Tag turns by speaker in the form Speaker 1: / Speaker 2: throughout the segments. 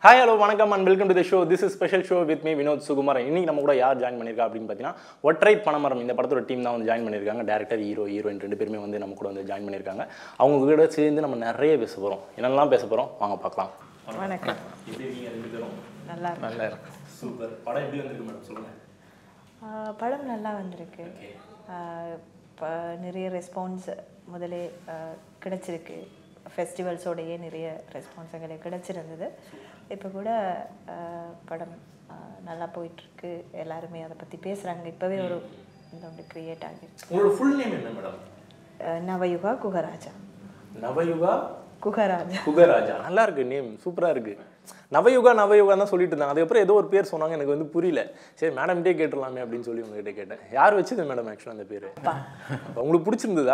Speaker 1: Hi hello வணக்கம் and welcome to the show this is special show with me Vinod Sukumar இன்னைக்கு நம்ம கூட யார் ஜாயின் பண்ணியிருக்கா அப்படின்னு பார்த்தீங்கன்னா ஒற்றை பணமரம் இந்த படத்தோட டீம் தான் வந்து ஜாயின் பண்ணியிருக்காங்க டேரக்டர் ஹீரோ ஹீரோயின் ரெண்டு பேருமே வந்து நம்ம கூட வந்து ஜாயின் பண்ணியிருக்காங்க அவங்க கூட சேர்ந்து நம்ம நிறைய பேச போகிறோம் என்னெல்லாம் பேச போகிறோம் வாங்க பார்க்கலாம்
Speaker 2: வணக்கம்
Speaker 1: எப்படி இருக்கீங்க ரெண்டு பேரும்
Speaker 2: நல்லா இருக்கு
Speaker 3: நல்லா இருக்கும்
Speaker 1: சூப்பர் படம் எப்படி வந்திருக்கு மேடம் சொல்லுங்கள்
Speaker 2: ஆஹ் படம் நல்லா வந்திருக்கு ஆஹ் ப- நிறைய ரெஸ்பான்ஸ் முதலே ஆஹ் கிடைச்சிருக்கு ஃபெஸ்டிவல்ஸோடையே நிறைய ரெஸ்பான்ஸ் எங்களுக்கு கிடைச்சிருந்தது இப்போ கூட ஆஹ் படம் ஆஹ் நல்லா போயிட்டுருக்கு எல்லாருமே அதை பற்றி பேசுகிறாங்க இப்போவே ஒரு இந்த ஒன்று க்ரியேட் ஆகி
Speaker 1: உங்களோட ஃபுல் நேம் என்ன மேடம்
Speaker 2: ஆஹ் நவயுகா குகராஜா
Speaker 1: நவயுகா
Speaker 2: குகராஜா
Speaker 1: குகராஜா நல்லா இருக்கு நேம் சூப்பராக இருக்கு நவயுகா நவயுகா தான் சொல்லிட்டு இருந்தாங்க அதுக்கப்புறம் ஏதோ ஒரு பேர் சொன்னாங்க எனக்கு வந்து புரியல சரி மேடம்கிட்டே கேட்டுடலாமே அப்படின்னு சொல்லி உங்ககிட்ட கேட்டேன் யார் வச்சது மேடம் ஆக்சுவலாக அந்த பேர் உங்களுக்கு பிடிச்சிருந்ததா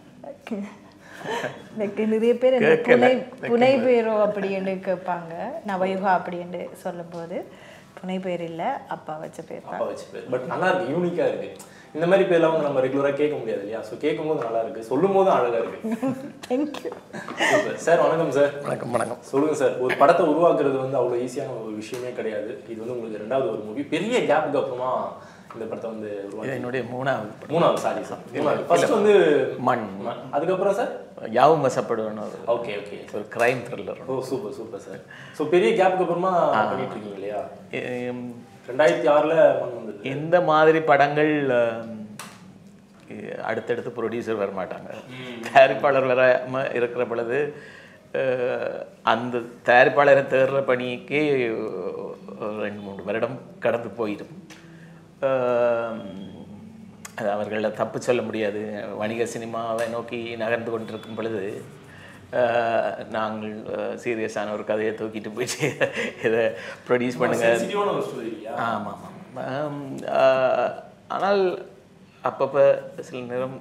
Speaker 2: எனக்கு நிறைய பேர் என்ன புனை புனை பேரோ அப்படின்னு கேட்பாங்க நவயுகா அப்படின்னு சொல்லும்போது புனை பேர் இல்லை அப்பா வச்ச பேர் தான்
Speaker 1: அப்பா வச்ச பேர் பட் நல்லா இருக்கு யூனிக்கா இருக்கு இந்த மாதிரி பேர்லாம் வந்து நம்ம ரெகுலரா கேட்க முடியாது இல்லையா ஸோ கேட்கும் போது நல்லா இருக்கு சொல்லும் போதும் அழகா இருக்கு
Speaker 2: தேங்க்யூ
Speaker 1: சூப்பர் சார் வணக்கம் சார்
Speaker 3: வணக்கம் வணக்கம்
Speaker 1: சொல்லுங்க சார் ஒரு படத்தை உருவாக்குறது வந்து அவ்வளோ ஈஸியான ஒரு விஷயமே கிடையாது இது வந்து உங்களுக்கு ரெண்டாவது ஒரு மூவி பெரிய கேப்புக்கு அப்புறமா இந்த படத்தை வந்து
Speaker 3: இது
Speaker 1: உருவாக்கி
Speaker 3: என்னுடைய மூணாவது படம்
Speaker 1: மூணாவது சாரி சார் ஃபர்ஸ்ட் வந்து
Speaker 3: மண்
Speaker 1: அதுக்கப்புறம் சார்
Speaker 3: யாவும் வசப்படுவன ஒரு
Speaker 1: ஓகே ஓகே
Speaker 3: ஒரு crime thriller
Speaker 1: oh super super sir so பெரிய கேப்புக்கு அப்புறமா பண்ணிட்டு இருக்கீங்க இல்லையா ரெண்டாயிரத்தி ஆறுல மண் வந்தது
Speaker 3: இந்த மாதிரி படங்கள் ஆம், இ- அடுத்தடுத்து ப்ரொடியூசர் வர மாட்டாங்க தயாரிப்பாளர் வராம இருக்கிற பொழுது அஹ், அந்த தயாரிப்பாளரை தேடுற பணிக்கு ஒரு ரெண்டு மூணு வருடம் கடந்து போயிடும் ஆம், அது அவர்களை தப்பு சொல்ல முடியாது வணிக சினிமாவை நோக்கி நகர்ந்து கொண்டிருக்கும் பொழுது அஹ், நாங்கள் சீரியஸான ஒரு கதையை தூக்கிட்டு போயிட்டு இதை ப்ரொடியூஸ் பண்ணுங்க
Speaker 1: சென்சிட்டிவான ஒரு ஸ்டோரி இல்லையா
Speaker 3: ஆமாம் ஆமாம் ஆம், ஆஹ், ஆனால் அப்பப்போ சில நேரம்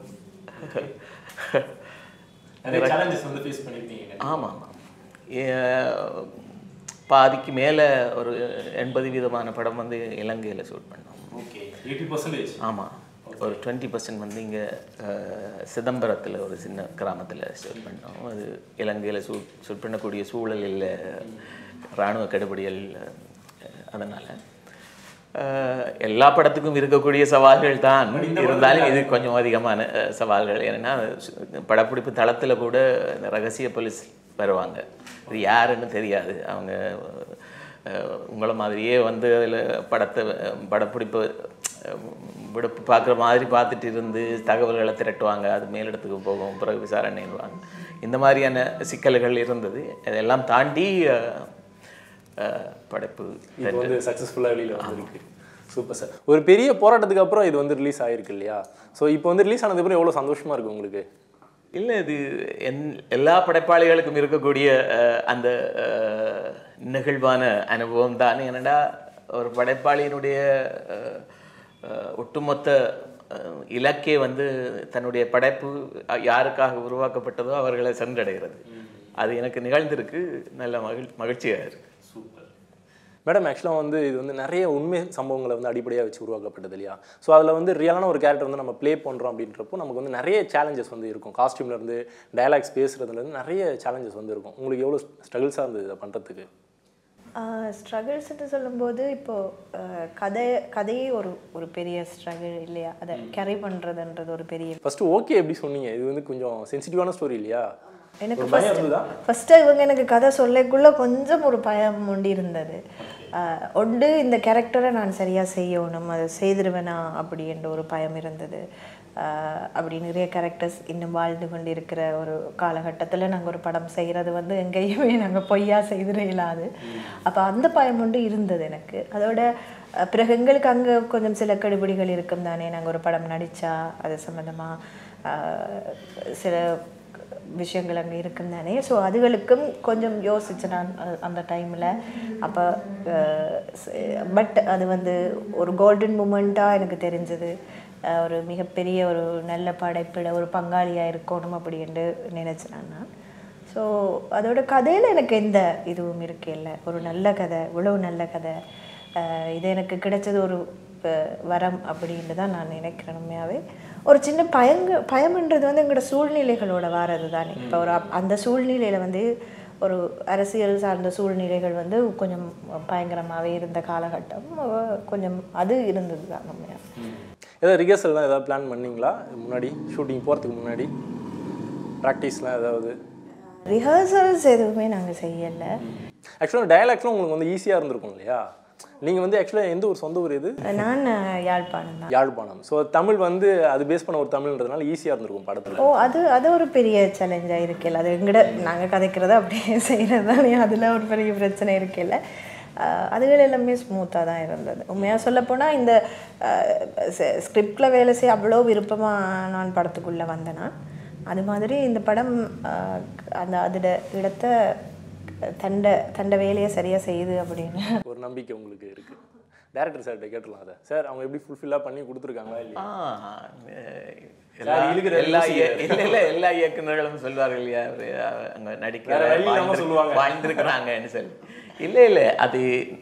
Speaker 1: நிறைய சேலஞ்சஸ் வந்து ஃபேஸ் பண்ணிருக்கீங்க
Speaker 3: ஆமாம் ஆமாம் ஏ- பாதிக்கு மேலே ஒரு எண்பது விதமான படம் வந்து இலங்கையில் ஷூட் பண்ணோம்
Speaker 1: ஓகே எயிட்டி பர்சன்டேஜ்
Speaker 3: ஆமாம் ஒரு டுவெண்ட்டி பர்சன்ட் வந்து இங்கே சிதம்பரத்தில் ஒரு சின்ன கிராமத்தில் ஷூட் பண்ணோம் அது இலங்கையில் ஷூட் ஷூட் பண்ணக்கூடிய சூழல் இல்லை இராணுவ கெடுபிடிகள் அதனால் எல்லா படத்துக்கும் இருக்கக்கூடிய சவால்கள் தான் இருந்தாலும் இது கொஞ்சம் அதிகமான அஹ், சவால்கள் ஏன்னா சு- படப்பிடிப்பு தளத்தில் கூட இந்த ரகசிய போலீஸ் வருவாங்க இது யாருன்னு தெரியாது அவங்க அஹ், உங்களை மாதிரியே வந்து அதில் படத்தை அஹ், படப்பிடிப்பு அஹ், விடுப்பு பார்க்குற மாதிரி பார்த்துட்டு இருந்து தகவல்களை திரட்டுவாங்க அது மேலிடத்துக்கு போகும் பிறகு விசாரணைவாங்க இந்த மாதிரியான சிக்கல்கள் இருந்தது அதெல்லாம் தாண்டி அஹ், அஹ், படைப்பு
Speaker 1: இப்போ வந்து சக்ஸஸ்ஃபுல்லாக வெளியில் வந்திருக்கு சூப்பர் சார் ஒரு பெரிய போராட்டத்துக்கு அப்புறம் இது வந்து ரிலீஸ் ஆயிருக்கு இல்லையா ஸோ இப்போ வந்து ரிலீஸ் ஆனதுக்கப்புறம் எவ்வளோ சந்தோஷமா இருக்கு உங்களுக்கு
Speaker 3: இல்லை இது என் எல்லா படைப்பாளிகளுக்கும் இருக்கக்கூடிய அஹ், அந்த அஹ், நெகிழ்வான அனுபவம் தான் என்னடா ஒரு படைப்பாளியினுடைய அஹ், அஹ், ஒட்டுமொத்த அஹ், இலக்கே வந்து தன்னுடைய படைப்பு அஹ், யாருக்காக உருவாக்கப்பட்டதோ அவர்களை சென்றடைகிறது அது எனக்கு நிகழ்ந்திருக்கு நல்ல மகிழ் மகிழ்ச்சியாக இருக்கு
Speaker 1: சூப்பர் மேடம் ஆக்சுவலாக வந்து இது வந்து நிறைய உண்மை சம்பவங்களை வந்து அடிப்படையாக வச்சு உருவாக்கப்பட்டது இல்லையா ஸோ அதில் வந்து ரியலான ஒரு கேரக்டர் வந்து நம்ம ப்ளே பண்ணுறோம் அப்படின்றப்போ நமக்கு வந்து நிறைய சேலஞ்சஸ் வந்து இருக்கும் காஸ்டியூம்ல இருந்து டயலாக்ஸ் பேசுறதுலேருந்து நிறைய சேலஞ்சஸ் வந்து இருக்கும் உங்களுக்கு எவ்வளோ ஸ்ட்ரகிள்ஸாக இருந்தது இதை பண்ணுறதுக்கு
Speaker 2: ஸ்ட்ரகிள்ஸ்ன்னு சொல்லும்போது இப்போது கதை கதையே ஒரு ஒரு பெரிய ஸ்ட்ரகிள் இல்லையா அதை கேரி பண்ணுறதுன்றது ஒரு பெரிய
Speaker 1: ஃபஸ்ட்டு ஓகே எப்படி சொன்னீங்க இது வந்து கொஞ்சம் சென்சிட்டிவான ஸ்டோரி இல்லையா
Speaker 2: எனக்கு
Speaker 1: ஒரு பயம் இருந்ததா
Speaker 2: ஃபஸ்ட்டு இவங்க எனக்கு கதை சொல்லக்குள்ள கொஞ்சம் ஒரு பயம் உண்டு இருந்தது ஆஹ் ஒன்று இந்த கேரக்டரை நான் சரியாக செய்யணும் அதை செய்திருவேனா அப்படின்ற ஒரு பயம் இருந்தது ஆஹ் அப்படி நிறைய கேரக்டர்ஸ் இன்னும் வாழ்ந்து கொண்டு இருக்கிற ஒரு காலகட்டத்தில் நாங்கள் ஒரு படம் செய்கிறது வந்து எங்கேயுமே நாங்கள் பொய்யா செய்திட இயலாது அப்போ அந்த பயம் ஒன்று இருந்தது எனக்கு அதோட அஹ் பிறகு எங்களுக்கு அங்கே கொஞ்சம் சில கெடுபிடிகள் இருக்கும் தானே நாங்கள் ஒரு படம் நடித்தா அது சம்மந்தமாக சில விஷயங்கள் அங்கே இருக்கும் தானே ஸோ அதுகளுக்கும் கொஞ்சம் யோசிச்சேன் நான் அ- அந்த டைமில் அப்போ பட் அது வந்து ஒரு கோல்டன் மூமெண்ட்டாக எனக்கு தெரிஞ்சது அஹ் ஒரு மிகப்பெரிய ஒரு நல்ல படைப்பில் ஒரு பங்காளியாக இருக்கணும் அப்படின்னு நினச்சேன் நான் ஸோ அதோட கதையில் எனக்கு எந்த இதுவும் இருக்கே இல்லை ஒரு நல்ல கதை இவ்வளவு நல்ல கதை அஹ் இது எனக்கு கிடைச்சது ஒரு அஹ், வரம் அப்படின்னு தான் நான் நினைக்கிறேன் உண்மையாகவே ஒரு சின்ன பயங்க பயம்ன்றது வந்து எங்களோட சூழ்நிலைகளோட வாரது தானே இப்போ ஒரு அப்- அந்த சூழ்நிலையில் வந்து ஒரு அரசியல் சார்ந்த சூழ்நிலைகள் வந்து கொஞ்சம் பயங்கரமாகவே இருந்த காலகட்டம் அஹ் கொஞ்சம் அது இருந்தது தான் உண்மையா
Speaker 1: ஏதாவது ரிஹர்சல்லாம் ஏதாவது பிளான் பண்ணீங்களா முன்னாடி ஷூட்டிங் போகிறதுக்கு முன்னாடி ப்ராக்டிஸ்லாம் ஏதாவது
Speaker 2: ரிஹர்சல்ஸ் எதுவுமே நாங்கள் செய்யலை
Speaker 1: ஆக்சுவலாக டயலாக்ஸ்லாம் உங்களுக்கு வந்து ஈஸியாக இருந்திருக்கும் இல்லையா நீங்கள் வந்து ஆக்சுவலாக எந்த ஒரு சொந்த ஊர் இது
Speaker 2: நான் அஹ், யாழ்ப்பாணம் தான்
Speaker 1: யாழ்ப்பாணம் ஸோ தமிழ் வந்து அது பேஸ் பண்ண ஒரு தமிழ்ன்றதுனால ஈஸியாக இருந்திருக்கும் படத்தில்
Speaker 2: ஓ அது அது ஒரு பெரிய சேலஞ்சாக இருக்கல அது எங்கட நாங்கள் கதைக்கிறத அப்படியே செய்கிறது தானே அதில் ஒரு பெரிய பிரச்சனை இருக்கல அஹ் அதுகள் எல்லாமே ஸ்மூத்தாக தான் இருந்தது உண்மையாக சொல்லப்போனால் இந்த ஸ்கிரிப்டில் வேலை செய்ய அவ்வளோ விருப்பமாக நான் படத்துக்குள்ளே வந்தேனா அது மாதிரி இந்த படம் அஹ், அந்த அதோட இடத்த தண்டை தண்டை வேலையை சரியாக செய்யுது அப்படின்னு
Speaker 1: ஒரு நம்பிக்கை உங்களுக்கு இருக்குது டேரக்டர் சார்கிட்ட கேட்டுலாம் அதை சார் அவங்க எப்படி ஃபுல்ஃபில்லாக பண்ணி கொடுத்துருக்காங்களா இல்லையா
Speaker 3: ஆ, அஹ், எல்லா
Speaker 1: சார், இழுக்கிற
Speaker 3: எல்லா
Speaker 1: லூசு.
Speaker 3: இய- இல்ல இல்ல எல்லா இயக்குநர்களும் சொல்வார்கள் இல்லையா அவரு, அஹ், அங்க நடிக்கிற
Speaker 1: வேற வழி இல்லாம
Speaker 3: வாழ்ந்திரு-
Speaker 1: சொல்லுவாங்க.
Speaker 3: வாழ்ந்திருக்கிறாங்கன்னு சொல்லி இல்ல இல்ல அது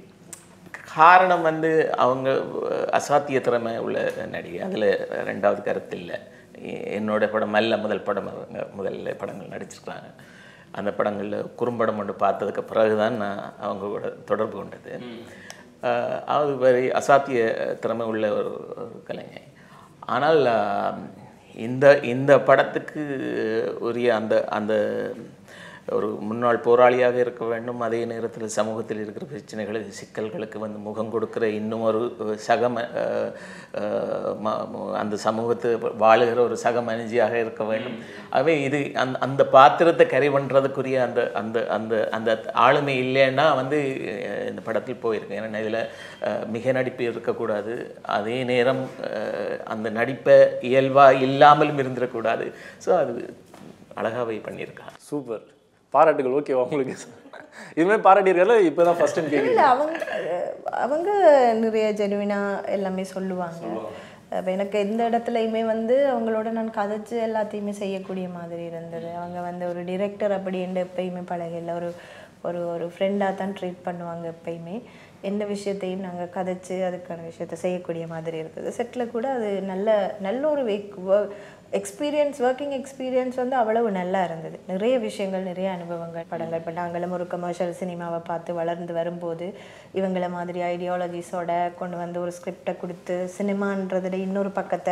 Speaker 3: காரணம் வந்து அவங்க அஹ், அசாத்திய திறமை உள்ள நடிகை அதுல ரெண்டாவது கருத்து இல்லை என்னோட படம் அல்ல முதல் படம் அவங்க முதல்ல படங்கள் நடிச்சிருக்காங்க அந்த படங்களில் குறும்படம் ஒன்று பார்த்ததுக்கு பிறகுதான் நான் அவங்க கூட தொடர்பு கொண்டது அஹ், அது very அசாத்திய திறமை உள்ள ஒரு ஒரு கலைஞர் ஆனால் ஆம், இந்த இந்த படத்துக்கு உரிய அந்த அந்த ஒரு முன்னாள் போராளியாக இருக்க வேண்டும் அதே நேரத்தில் சமூகத்தில் இருக்கிற பிரச்சனைகளுக்கு சிக்கல்களுக்கு வந்து முகம் கொடுக்கிற இன்னும் ஒரு சக ம- அஹ், அஹ், ம- ம- அந்த சமூகத்து வாழுகிற ஒரு சக மனிதியாக இருக்க வேண்டும் ஆகவே இது அந்த அந்த பாத்திரத்தை கரை பண்ணுறதுக்குரிய அந்த அந்த அந்த அந்த ஆளுமை இல்லைன்னா வந்து அஹ், இந்த படத்தில் போயிருக்கு ஏன்னா இதில் மிக நடிப்பு இருக்கக்கூடாது அதே நேரம் அஹ், அந்த நடிப்பை இயல்பாக இல்லாமலும் இருந்துடக்கூடாது ஸோ அது அழகாகவே பண்ணியிருக்காங்க
Speaker 1: சூப்பர் பாராட்டுகள் ஓகேவா உங்களுக்கு இதுமாதிரி பாராட்டியிருக்கல இப்போ தான் ஃபஸ்ட் டைம் கேட்குறீங்க
Speaker 2: இல்லை அவங்க அவங்க நிறைய ஜெனுவினாக எல்லாமே சொல்லுவாங்க அப்ப எனக்கு எந்த இடத்துலையுமே வந்து அவங்களோட நான் கதைச்சு எல்லாத்தையுமே செய்யக்கூடிய மாதிரி இருந்தது அவங்க வந்து ஒரு டிரெக்டர் அப்படின்னு எப்பயுமே பழகல ஒரு ஒரு ஒரு ஃப்ரெண்டாக தான் ட்ரீட் பண்ணுவாங்க எப்பயுமே எந்த விஷயத்தையும் நாங்கள் கதைச்சு அதுக்கான விஷயத்தை செய்யக்கூடிய மாதிரி இருந்தது செட்டில் கூட அது நல்ல நல்ல ஒரு எக்ஸ்பீரியன்ஸ் ஒர்க்கிங் எக்ஸ்பீரியன்ஸ் வந்து அவ்வளவு நல்லா இருந்தது நிறைய விஷயங்கள் நிறைய அனுபவங்கள் படங்கள் இப்போ நாங்களும் ஒரு கமர்ஷியல் சினிமாவை பார்த்து வளர்ந்து வரும்போது இவங்கள மாதிரி ஐடியாலஜிஸோட கொண்டு வந்து ஒரு ஸ்கிரிப்டை கொடுத்து சினிமான்றதுல இன்னொரு பக்கத்தை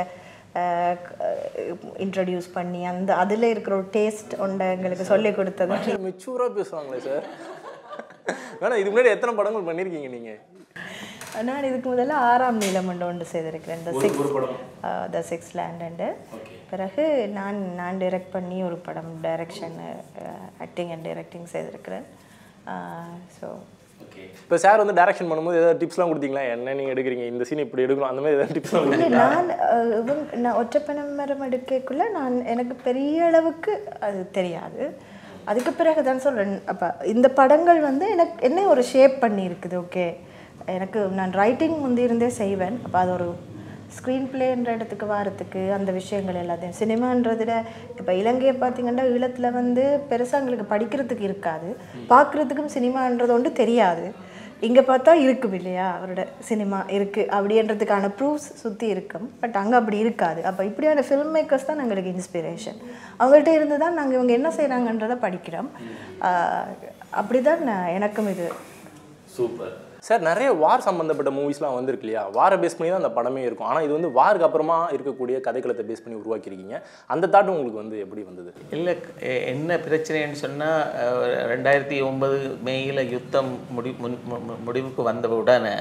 Speaker 2: இன்ட்ரடியூஸ் பண்ணி அந்த அதில் இருக்கிற ஒரு டேஸ்ட் ஒன்றை எங்களுக்கு சொல்லி கொடுத்தது
Speaker 1: மெச்சூராக பேசுவாங்களே சார் வேணா இதுக்கு முன்னாடி எத்தனை படங்கள் பண்ணியிருக்கீங்க நீங்கள்
Speaker 2: நான் இதுக்கு முதல்ல ஆறாம் நீளம் ஒன்று ஒன்று செய்திருக்கிறேன் இந்த சிக்ஸ் த சிக்ஸ் லேண்ட் பிறகு நான் நான் டைரக்ட் பண்ணி ஒரு படம் டைரக்ஷன் ஆக்டிங் அண்ட் டைரக்டிங் செய்திருக்கிறேன் ஸோ
Speaker 1: இப்போ சார் வந்து டைரக்ஷன் பண்ணும்போது ஏதாவது டிப்ஸ்லாம் கொடுத்தீங்களா என்ன நீங்கள் எடுக்கிறீங்க இந்த சீன் இப்படி எடுக்கணும் அந்த மாதிரி ஏதாவது டிப்ஸ்லாம்
Speaker 2: இல்லை
Speaker 1: கொடுத்தீங்களா
Speaker 2: நான் அஹ், இவங்க நான் ஒற்றைப்பணம் மரம் எடுக்கக்குள்ள நான் எனக்கு பெரிய அளவுக்கு அது தெரியாது அதுக்கு பிறகு தான் சொல்கிறேன் அப்போ இந்த படங்கள் வந்து எனக்கு என்ன ஒரு ஷேப் பண்ணி இருக்குது ஓகே எனக்கு நான் ரைட்டிங் முந்திருந்தே செய்வேன் அப்போ அது ஒரு ஸ்க்ரீன் பிளேன்ற இடத்துக்கு வாரத்துக்கு அந்த விஷயங்கள் எல்லாத்தையும் சினிமான்றதுல இப்போ இலங்கையை பார்த்தீங்கன்னா ஈழத்தில் வந்து பெருசாக எங்களுக்கு படிக்கிறதுக்கு இருக்காது பார்க்குறதுக்கும் சினிமான்றது ஒன்று தெரியாது இங்கே பார்த்தா இருக்கும் இல்லையா அவரோட சினிமா இருக்குது அப்படின்றதுக்கான ப்ரூஃப்ஸ் சுற்றி இருக்கும் பட் அங்கே அப்படி இருக்காது அப்போ இப்படியான ஃபில்ம் மேக்கர்ஸ் தான் எங்களுக்கு இன்ஸ்பிரேஷன் அவங்கள்ட்ட இருந்து தான் நாங்கள் இவங்க என்ன செய்கிறாங்கன்றதை படிக்கிறோம் அப்படி தான் எனக்கும் இது
Speaker 3: சூப்பர்
Speaker 1: சார் நிறைய வார் சம்மந்தப்பட்ட மூவிஸ்லாம் வந்திருக்கு இல்லையா வாரை பேஸ் பண்ணி தான் அந்த படமே இருக்கும் ஆனால் இது வந்து வாருக்கு அப்புறமா இருக்கக்கூடிய கதைக்களத்தை பேஸ் பண்ணி உருவாக்கியிருக்கீங்க அந்த தாட் உங்களுக்கு வந்து எப்படி வந்தது
Speaker 3: இல்லை என்ன பிரச்சனைன்னு சொன்னால் ரெண்டாயிரத்தி ஒன்பது மேயில் யுத்தம் முடி முன் மு- மு- முடிவுக்கு வந்த உடனே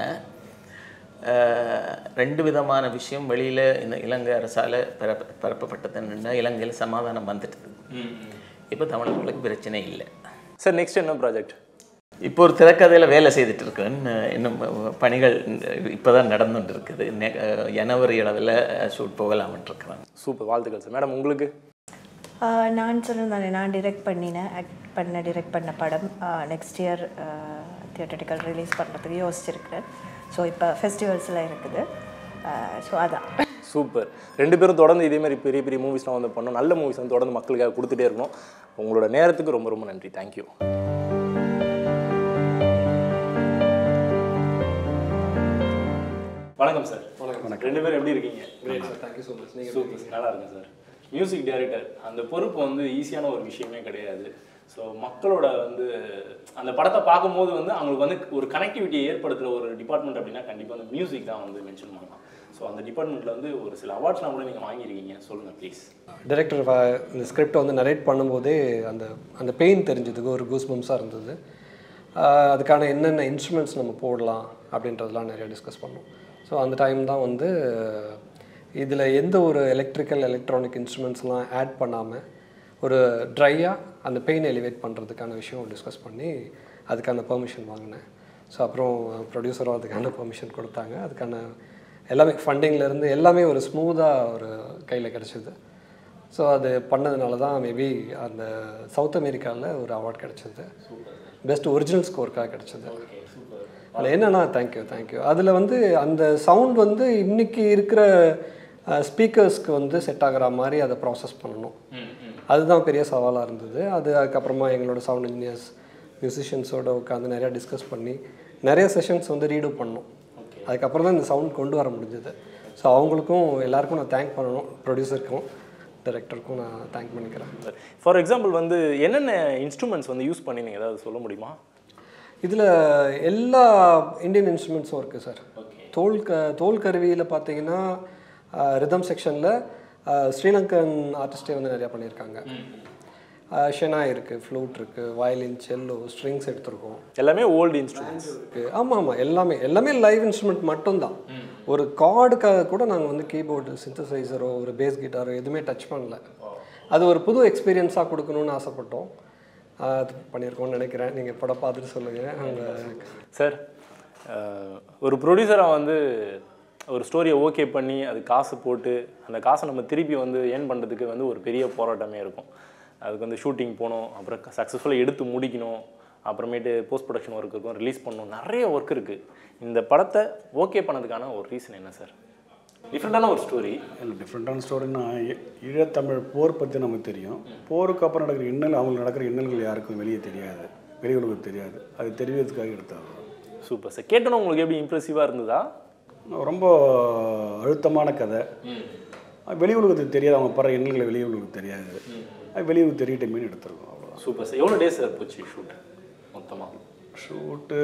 Speaker 3: அஹ், ரெண்டு விதமான விஷயம் வெளியில் இந்த இலங்கை அரசால் பரப்ப பரப்பப்பட்டதுன்னா இலங்கையில் சமாதானம் வந்துட்டுது இப்போ தமிழர்களுக்கு பிரச்சனை இல்லை
Speaker 1: சார் நெக்ஸ்ட் என்ன ப்ராஜெக்ட்
Speaker 3: இப்போ ஒரு திரைக்கதையில் வேலை செய்துட்டு இருக்கேன் இன்னும் பணிகள் இப்போ தான் நடந்துட்டு இருக்குது நெ- அஹ், ஜனவரி அளவில் ஷூட் போகலாம்னு இருக்கிறேன்
Speaker 1: சூப்பர் வாழ்த்துக்கள் சார் மேடம் உங்களுக்கு
Speaker 2: ஆஹ் நான் சொன்னதானே நான் டிரெக்ட் பண்ணினேன் ஆக்ட் பண்ண டிரெக்ட் பண்ண படம் நெக்ஸ்ட் இயர் தியேட்டரிக்கல் ரிலீஸ் பண்ணுறதுக்கு யோசிச்சிருக்கிறேன் ஸோ இப்போ ஃபெஸ்டிவல்ஸில் இருக்குது ஸோ அதான்
Speaker 1: சூப்பர் ரெண்டு பேரும் தொடர்ந்து இதே மாதிரி பெரிய பெரிய மூவிஸ்லாம் வந்து பண்ணோம் நல்ல மூவிஸ் வந்து தொடர்ந்து மக்களுக்காக கொடுத்துட்டே இருக்கணும் உங்களோட நேரத்துக்கு ரொம்ப ரொம்ப நன்றி தேங்க்யூ வணக்கம் சார் வணக்கம் ரெண்டு பேரும் எப்படி இருக்கீங்க
Speaker 4: தேங்க்யூ ஸோ மச் நீங்கள்
Speaker 1: சூப்பர் நல்லா இருக்கேன் சார் மியூசிக் டைரக்டர் அந்த பொறுப்பு வந்து ஈஸியான ஒரு விஷயமே கிடையாது ஸோ மக்களோட வந்து அந்த படத்தை பார்க்கும்போது வந்து அவங்களுக்கு வந்து ஒரு கனெக்டிவிட்டியை ஏற்படுத்துகிற ஒரு டிபார்ட்மெண்ட் அப்படின்னா கண்டிப்பாக அந்த மியூசிக் தான் வந்து மென்ஷன் பண்ணலாம் ஸோ அந்த டிபார்ட்மெண்ட்டில் வந்து ஒரு சில அவார்ட்ஸ்லாம் கூட நீங்கள் வாங்கியிருக்கீங்க சொல்லுங்கள் ப்ளீஸ்
Speaker 4: டைரக்டர் இந்த ஸ்கிரிப்டை வந்து நரேட் பண்ணும்போதே அந்த அந்த பெயின் தெரிஞ்சதுக்கு ஒரு கூஸ் பம்ஸாக இருந்தது ஆஹ் அதுக்கான என்னென்ன இன்ஸ்ட்ருமெண்ட்ஸ் நம்ம போடலாம் அப்படின்றதெல்லாம் நிறைய டிஸ்கஸ் பண்ணோம் ஸோ அந்த டைம் தான் வந்து இதில் எந்த ஒரு எலக்ட்ரிக்கல் எலக்ட்ரானிக் இன்ஸ்ட்ருமெண்ட்ஸ்லாம் ஆட் பண்ணாமல் ஒரு ட்ரையாக அந்த பெயின் எலிவேட் பண்ணுறதுக்கான விஷயம் டிஸ்கஸ் பண்ணி அதுக்கான பெர்மிஷன் வாங்கினேன் ஸோ அப்புறம் ப்ரொடியூசரும் அதுக்கான பெர்மிஷன் கொடுத்தாங்க அதுக்கான எல்லாமே ஃபண்டிங்லேருந்து எல்லாமே ஒரு ஸ்மூத்தாக ஒரு கையில் கிடச்சிது ஸோ அது பண்ணதுனால தான் மேபி அந்த சவுத் அமெரிக்காவில் ஒரு அவார்ட் கிடச்சிது பெஸ்ட் ஒரிஜினல் ஸ்கோருக்காக கிடச்சிது அதில் என்னென்னா தேங்க்யூ தேங்க்யூ அதில் வந்து அந்த சவுண்ட் வந்து இன்னைக்கு இருக்கிற ஸ்பீக்கர்ஸ்க்கு வந்து செட் ஆகிற மாதிரி அதை ப்ராசஸ் பண்ணணும் அதுதான் பெரிய சவாலாக இருந்தது அது அதுக்கப்புறமா எங்களோட சவுண்ட் இன்ஜினியர்ஸ் மியூசிஷியன்ஸோட உட்காந்து நிறையா டிஸ்கஸ் பண்ணி நிறைய செஷன்ஸ் வந்து ரீடு பண்ணோம் அதுக்கப்புறம் தான் இந்த சவுண்ட் கொண்டு வர முடிஞ்சது ஸோ அவங்களுக்கும் எல்லாருக்கும் நான் தேங்க் பண்ணணும் ப்ரொடியூசருக்கும் டைரக்டருக்கும் நான் தேங்க் பண்ணிக்கிறேன்
Speaker 1: ஃபார் எக்ஸாம்பிள் வந்து என்னென்ன இன்ஸ்ட்ருமெண்ட்ஸ் வந்து யூஸ் பண்ணி நீங்கள் ஏதாவது சொல்ல முடியுமா
Speaker 4: இதில் எல்லா இந்தியன் இன்ஸ்ட்ருமெண்ட்ஸும் இருக்குது சார் தோல் க தோல் கருவியில் பார்த்தீங்கன்னா ரிதம் செக்ஷனில் ஸ்ரீலங்கன் ஆர்டிஸ்டே வந்து நிறையா பண்ணியிருக்காங்க ஷெனா இருக்குது ஃப்ளூட் இருக்குது வயலின் செல்லோ ஸ்ட்ரிங்ஸ் எடுத்திருக்கோம்
Speaker 1: எல்லாமே ஓல்டு இன்ஸ்ட்ருமெண்ட்ஸ்
Speaker 4: இருக்கு ஆமாம் ஆமாம் எல்லாமே எல்லாமே லைவ் இன்ஸ்ட்ருமெண்ட் மட்டும்தான் ஒரு கார்டுக்காக கூட நாங்கள் வந்து கீபோர்டு சிந்தசைசரோ ஒரு பேஸ் கிட்டாரோ எதுவுமே டச் பண்ணல அது ஒரு புது எக்ஸ்பீரியன்ஸாக கொடுக்கணும்னு ஆசைப்பட்டோம் ஆஹ் அது பண்ணியிருக்கோம்னு நினைக்கிறேன் நீங்கள் படம் பார்த்துட்டு சொல்லுங்கள் அங்கே
Speaker 1: சார் ஒரு ப்ரொடியூசராக வந்து ஒரு ஸ்டோரியை ஓகே பண்ணி அது காசு போட்டு அந்த காசை நம்ம திருப்பி வந்து ஏர்ன் பண்ணுறதுக்கு வந்து ஒரு பெரிய போராட்டமே இருக்கும் அதுக்கு வந்து ஷூட்டிங் போகணும் அப்புறம் சக்ஸஸ்ஃபுல்லாக எடுத்து முடிக்கணும் அப்புறமேட்டு போஸ்ட் ப்ரொடக்ஷன் ஒர்க் இருக்கும் ரிலீஸ் பண்ணணும் நிறைய ஒர்க் இருக்குது இந்த படத்தை ஓகே பண்ணதுக்கான ஒரு ரீசன் என்ன சார் டிஃப்ரெண்ட்டான ஒரு ஸ்டோரி
Speaker 5: இல்லை டிஃப்ரெண்ட்டான ஸ்டோரின்னா ஈ- ஈழத்தமிழ் போர் பற்றி நமக்கு தெரியும் போருக்கு அப்புறம் நடக்கிற இன்னல் அவங்களுக்கு நடக்கிற இன்னல்கள் யாருக்கும் வெளியே தெரியாது வெளி உலகத்துக்கு தெரியாது அது தெரிவிக்கிறதுக்காக எடுத்தாங்க
Speaker 1: சூப்பர் சார் கேட்டோன்னு உங்களுக்கு எப்படி இம்ப்ரெசிவாக இருந்ததா
Speaker 5: ரொம்ப அழுத்தமான கதை வெளி உலகத்துக்கு தெரியாது அவங்க படுற இன்னல்களை வெளி உலகத்துக்கு தெரியாது அது வெளி உலகத்துக்கு தெரியட்டமேனு எடுத்திருக்கோம் அவ்வளோதான்
Speaker 1: சூப்பர் சார் எவ்வளோ டேஸ் சார் போச்சு ஷூட் மொத்தமாக
Speaker 5: ஷூட்டு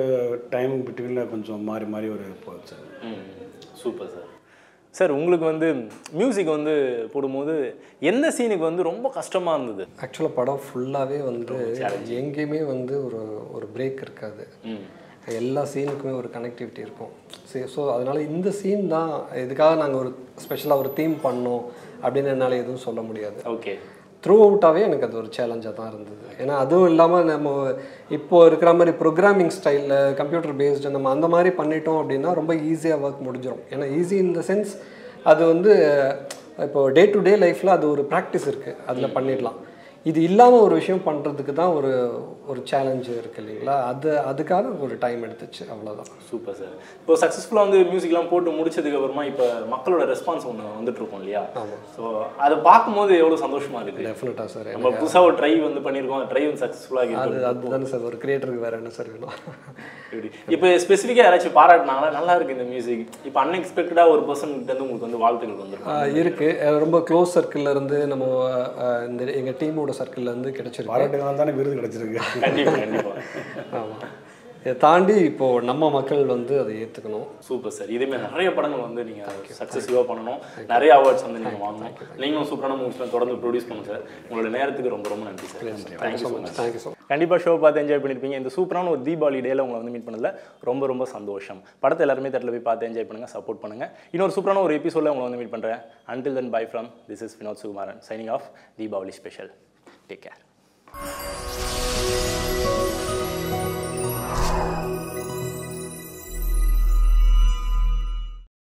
Speaker 5: டைமிங் பிட்வீனில் கொஞ்சம் மாறி மாறி ஒரு போச்சு
Speaker 1: ம் சூப்பர் சார் சார் உங்களுக்கு வந்து மியூசிக் வந்து போடும்போது எந்த சீனுக்கு வந்து ரொம்ப கஷ்டமாக இருந்தது
Speaker 4: ஆக்சுவலாக படம் ஃபுல்லாகவே வந்து எங்கேயுமே வந்து ஒரு ஒரு பிரேக் இருக்காது எல்லா சீனுக்குமே ஒரு கனெக்டிவிட்டி இருக்கும் சரி ஸோ அதனால் இந்த சீன் தான் இதுக்காக நாங்கள் ஒரு ஸ்பெஷலாக ஒரு தீம் பண்ணோம் அப்படின்னு என்னால் எதுவும் சொல்ல முடியாது
Speaker 1: ஓகே
Speaker 4: த்ரூ அவுட்டாகவே எனக்கு அது ஒரு சேலஞ்சாக தான் இருந்தது ஏன்னா அதுவும் இல்லாமல் நம்ம இப்போ இருக்கிற மாதிரி ப்ரோக்ராமிங் ஸ்டைலில் கம்ப்யூட்டர் பேஸ்டு நம்ம அந்த மாதிரி பண்ணிட்டோம் அப்படின்னா ரொம்ப ஈஸியாக ஒர்க் முடிஞ்சிடும் ஏன்னா ஈஸி இன் த சென்ஸ் அது வந்து இப்போ டே டு டே லைஃப்பில் அது ஒரு ப்ராக்டிஸ் இருக்குது அதில் பண்ணிடலாம் இது இல்லாமல் ஒரு விஷயம் பண்ணுறதுக்கு தான் ஒரு ஒரு சேலஞ்சு இருக்குது இல்லைங்களா அது அதுக்காக ஒரு டைம் எடுத்துச்சு அவ்வளோதான்
Speaker 1: சூப்பர் சார் இப்போ சக்ஸஸ்ஃபுல்லாக வந்து மியூசிக்லாம் போட்டு முடிச்சதுக்கு அப்புறமா இப்போ மக்களோட ரெஸ்பான்ஸ் ஒன்று வந்துட்டு இருக்கும் இல்லையா ஸோ அதை பார்க்கும்போது எவ்வளோ சந்தோஷமா இருக்கு
Speaker 4: டெஃபினட்டாக சார்
Speaker 1: நம்ம புதுசாக ஒரு ட்ரை வந்து பண்ணியிருக்கோம் ட்ரை வந்து சக்ஸஸ்ஃபுல்லாக
Speaker 4: அது அதுதானே சார் ஒரு கிரியேட்டருக்கு வேறு என்ன சார் வேணும்
Speaker 1: இப்படி இப்போ ஸ்பெசிஃபிக்காக யாராச்சும் பாராட்டினாங்களா நல்லா இருக்கு இந்த மியூசிக் இப்போ அன்எக்ஸ்பெக்டடாக ஒரு பர்சன் கிட்ட இருந்து உங்களுக்கு வந்து வாழ்த்துக்கள் வந்துருக்கும்
Speaker 4: ஆஹ் இருக்கு அஹ் ரொம்ப க்ளோஸ் சர்க்கிள்ல இருந்து நம்ம ஆஹ் இந்த எங்க டீமோட சர்க்கிள்ல இருந்து கிடைச்சிருக்கு
Speaker 5: பாராட்டுகளால் தானே விருது கிடச்சிருக்கு
Speaker 1: கண்டிப்பா கண்டிப்பா
Speaker 4: ஆமா இதை தாண்டி இப்போ நம்ம மக்கள் வந்து அதை ஏத்துக்கணும்
Speaker 1: சூப்பர் சார் இதுமே நிறைய படங்கள் வந்து நீங்க சக்ஸஸ்ஃபுல்லாக பண்ணணும் நிறைய அவார்ட்ஸ் வந்து நீங்க வாங்கணும் நீங்களும் சூப்பரான மூவிஸ்லாம் தொடர்ந்து ப்ரொடியூஸ் பண்ணுங்க சார் உங்களோட நேரத்துக்கு ரொம்ப ரொம்ப நன்றி sir thank you so much
Speaker 4: thank you so
Speaker 1: கண்டிப்பாக ஷோ பார்த்து என்ஜாய் பண்ணியிருப்பீங்க இந்த சூப்பரான ஒரு தீபாவளி டேல உங்களை வந்து மீட் பண்ணல ரொம்ப ரொம்ப சந்தோஷம் படத்தை எல்லாருமே தேட்டரில் போய் பார்த்து என்ஜாய் பண்ணுங்க சப்போர்ட் பண்ணுங்க இன்னொரு சூப்பரான ஒரு எபிசோட உங்களை வந்து மீட் பண்ணுறேன் until then bye from this is Vinod Sukumaran signing off Deepavali special take care